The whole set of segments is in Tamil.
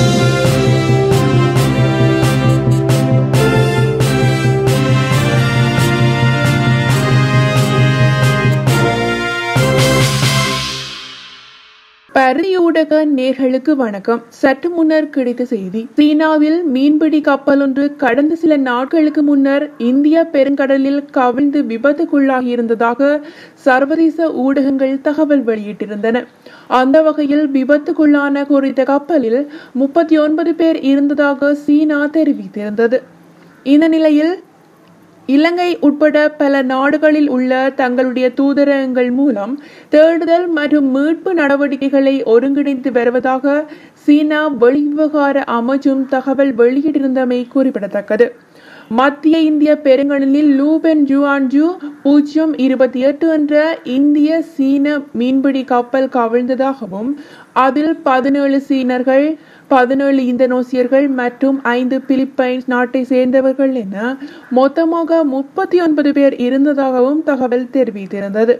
பரியூடக நேர்களுக்கு வணக்கம் சற்று முன்னர் கிடைத்த செய்தி சீனாவில் மீன்பிடி கப்பல் ஒன்று கடந்த சில நாட்களுக்கு முன்னர் இந்திய பெருங்கடலில் கவிழ்ந்து விபத்துக்குள்ளாகி இருந்ததாக சர்வதேச ஊடகங்கள் தகவல் வெளியிட்டிருந்தன அந்த வகையில் விபத்துக்குள்ளான குறித்த கப்பலில் முப்பத்தி ஒன்பது பேர் இருந்ததாக சீனா தெரிவித்திருந்தது இந்த நிலையில் இலங்கை உட்பட பல நாடுகளில் உள்ள தங்களுடைய தூதரகங்கள் மூலம் தேடுதல் மற்றும் மீட்பு நடவடிக்கைகளை ஒருங்கிணைத்து வருவதாக சீனா வெளிவிவகார அமைச்சும் தகவல் வெளியிட்டிருந்தமை குறிப்பிடத்தக்கது மத்திய இந்திய பெருங்கடலில் லூபென் ஜுவான்ஜு பூஜ்ஜியம் இருபத்தி எட்டு என்ற இந்திய சீன மீன்பிடி கப்பல் கவிழ்ந்ததாகவும் அதில் பதினேழு சீனர்கள் பதினேழு இந்தோனேசியர்கள் மற்றும் ஐந்து பிலிப்பைன்ஸ் நாட்டை சேர்ந்தவர்கள் என மொத்தமாக முப்பத்தி ஒன்பது பேர் இருந்ததாகவும் தகவல் தெரிவித்திருந்தது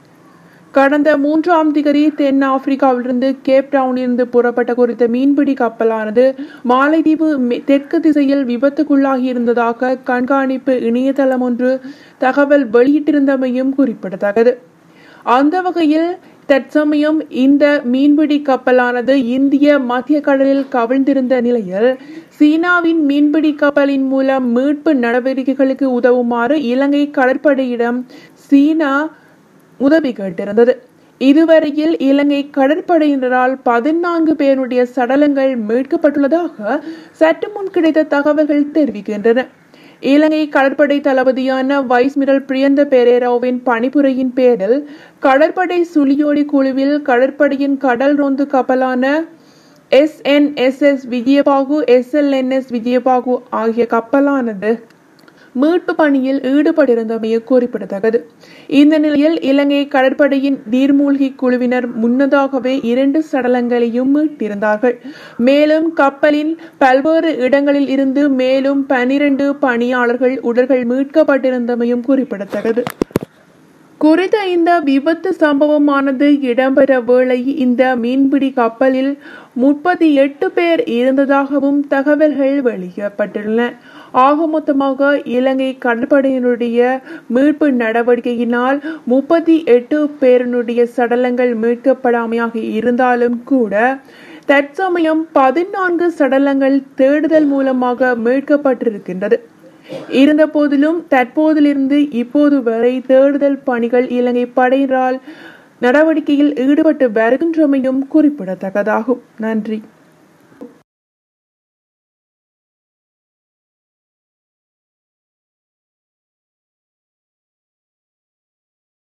கடந்த மூன்றாம் திகதி தென் ஆப்பிரிக்காவிலிருந்து கேப் டவுனிலிருந்து புறப்பட்ட குறித்த மீன்பிடி கப்பலானது மாலைதீவு தெற்கு திசையில் விபத்துக்குள்ளாகி இருந்ததாக கண்காணிப்பு இணையதளம் ஒன்று தகவல் வெளியிட்டிருந்தமையும் குறிப்பிடத்தக்கது அந்த வகையில் தற்சமயம் இந்த மீன்பிடி கப்பலானது இந்திய மத்திய கடலில் கவிழ்ந்திருந்த நிலையில் சீனாவின் மீன்பிடி கப்பலின் மூலம் மீட்பு நடவடிக்கைகளுக்கு உதவுமாறு இலங்கை கடற்படையிடம் சீனா உதவி கேட்டிருந்தது இதுவரையில் இலங்கை கடற்படையினரால் பதினான்கு பேருடைய சடலங்கள் மீட்கப்பட்டுள்ளதாக சற்று முன் கிடைத்த தகவல்கள் தெரிவிக்கின்றன இலங்கை கடற்படை தளபதியான வைஸ்மிரல் பிரியந்த பெரேராவின் பணிபுரையின் பேரில் கடற்படை சுழியோடி குழுவில் கடற்படையின் கடல் ரோந்து கப்பலான S N S S Vijayabahu S L N S Vijayabahu ஆகிய கப்பலானது மீட்பு பணியில் ஈடுபட்டிருந்தமையை குறிப்பிடத்தக்கது இந்த நிலையில் இலங்கை கடற்படையின் நீர்மூழ்கி குழுவினர் முன்னதாகவே இரண்டு சடலங்களையும் மீட்டிருந்தார்கள் மேலும் கப்பலின் பல்வேறு இடங்களில் இருந்து மேலும் பனிரெண்டு பணியாளர்கள் உடல்கள் மீட்கப்பட்டிருந்தமையும் குறிப்பிடத்தக்கது குறித்த இந்த விபத்து சம்பவமானது இடம்பெற வேளை இந்த மீன்பிடி கப்பலில் முப்பத்தி எட்டு பேர் இருந்ததாகவும் தகவல்கள் வெளியிடப்பட்டுள்ளன ஆக மொத்தமாக இலங்கை கடற்படையினுடைய மீட்பு நடவடிக்கையினால் முப்பத்தி எட்டு பேரினுடைய சடலங்கள் மீட்கப்படாமையாக இருந்தாலும் கூட தற்சமயம் பதினான்கு சடலங்கள் தேடுதல் மூலமாக மீட்கப்பட்டிருக்கின்றது இருந்த போதிலும் தற்போதிலிருந்து இப்போது வரை தேடுதல் பணிகள் இலங்கை படையினரால் நடவடிக்கையில் ஈடுபட்டு வருகின்றமையும் குறிப்பிடத்தக்கதாகும் நன்றி